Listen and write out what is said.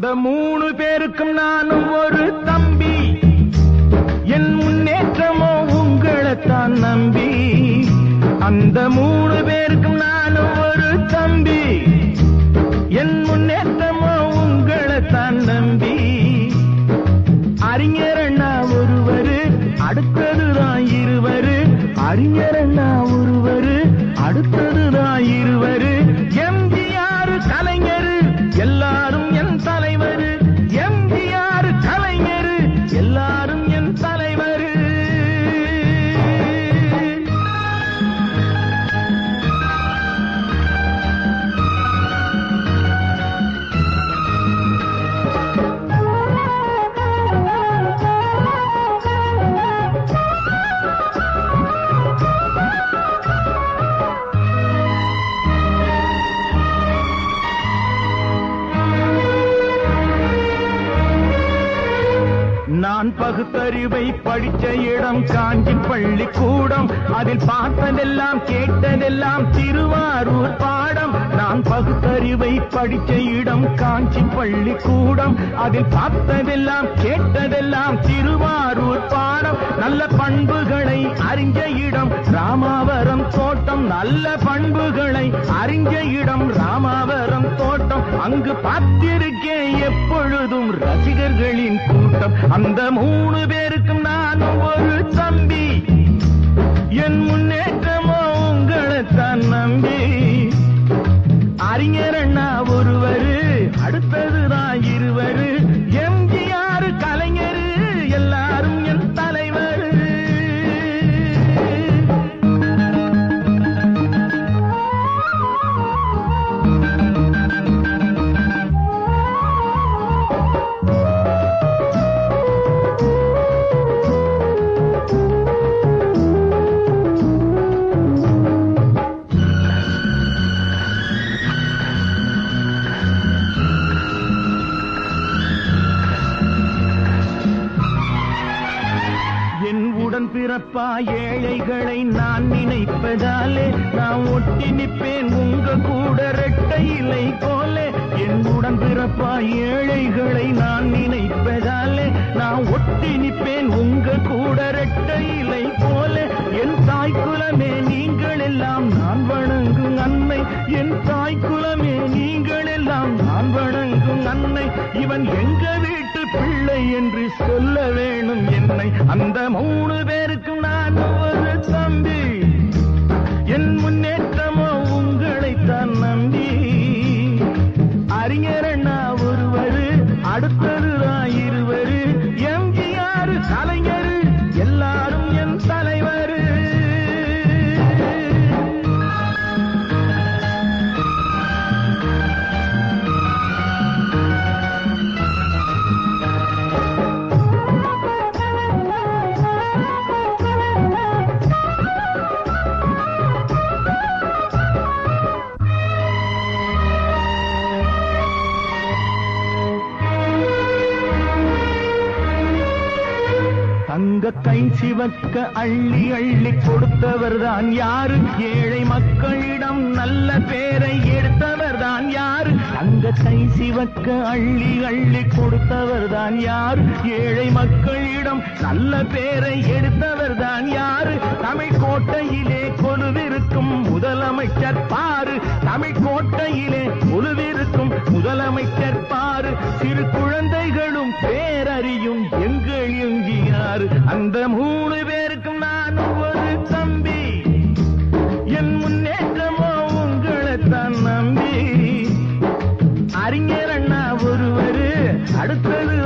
அந்த மூணு பேருக்கும் நானும் ஒரு தம்பி என் முன்னேற்றமோ உங்களைத்தான் நம்பி அந்த மூணு பேருக்கும் நானும் ஒரு தம்பி என் முன்னேற்றமோ உங்களைத்தான் நம்பி அறிஞர் அண்ணா ஒருவரு அடுத்ததுதான் இருவரு அறிஞர் அண்ணா ஒருவரு அடுத்ததுதான் இருவரு எம்ஜிஆர் கலைஞர் எல்லாரும் என் தலைவர் எம்ஜிஆர் கலைஞர் எல்லாரும் என் தலைவர் நான் பகுத்தறிவை படிச்ச இடம் காஞ்சி பள்ளிக்கூடம் அதில் பார்த்ததெல்லாம் கேட்டதெல்லாம் திருவாரூர் பாடம் நான் பகுத்தறிவை படிச்ச இடம் காஞ்சி பள்ளிக்கூடம் அதில் பார்த்ததெல்லாம் கேட்டதெல்லாம் திருவாரூர் பாடம் நல்ல பண்புகளை அறிஞ்ச இடம் ராமாவரம் தோட்டம் நல்ல பண்புகளை அறிஞ்ச இடம் ராமாவரம் தோட்டம் அங்கு பார்த்திருக்கேன் எப்பொழுதும் ரசிகர்களின் கூட்டம் அந்த மூணு பேருக்கும் நானும் ஒரு தம்பி என் முன்னேற்றமோ உங்களைத்தான் நம்பி அறிஞர் அண்ணா ஒருவரு அடுத்ததுதான் இருவரு எம்ஜிஆர் கலைஞர் எல்லாரும் என் தலைவர் என் உடன் பிறப்பா ஏழைகளை நான் நினைப்பதாலே நான் ஒட்டி நிற்பேன் உங்க கூட ரெட்டை இலை போல என் உடன் பிறப்பா ஏழைகளை நான் நினைப்பதாலே நான் ஒட்டி நிற்பேன் உங்க கூட ரெட்டை இலை போல என் தாய் குலமே நீங்கள் எல்லாம் நான் வணங்கும் அன்னை என் தாய் குலமே நீங்கள் எல்லாம் நான் வணங்கும் அன்னை இவன் எங்க வீட்டு பிள்ளை என்று சொல்ல வேணும் என்னை அந்த மூணு பேருக்கும் நான் ஒரு தம்பி என் முன்னேற்றமோ உங்களைத்தான் நம்பி அறிஞர் அண்ணா ஒருவரு அடுத்ததுதான் இருவரு எம்ஜிஆர் கலைஞர் எல்லாரும் என் தலைவர் தங்க கை சிவக்க அள்ளி அள்ளி கொடுத்தவர் தான் யாரு ஏழை மக்களிடம் நல்ல பேரை எடுத்தவர் தான் யாரு தங்க கை சிவக்க அள்ளி அள்ளி கொடுத்தவர் தான் யாரு ஏழை மக்களிடம் நல்ல பேரை எடுத்தவர் தான் யாரு தமிழ் கோட்டையிலே கொலுவிருக்கும் முதலமைச்சர் பாரு தமிழ் கோட்டையிலே கொலுவிருக்கும் முதலமைச்சர் பாரு சிறு குழந்தைகளும் பேரறியும் எங்கள் எங்கியாரு அந்த மூணு பேருக்கும் நான் ஒரு தம்பி என் முன்னேற்றமோ உங்களைத்தான் நம்பி அறிஞர் அண்ணா ஒருவரு அடுத்தது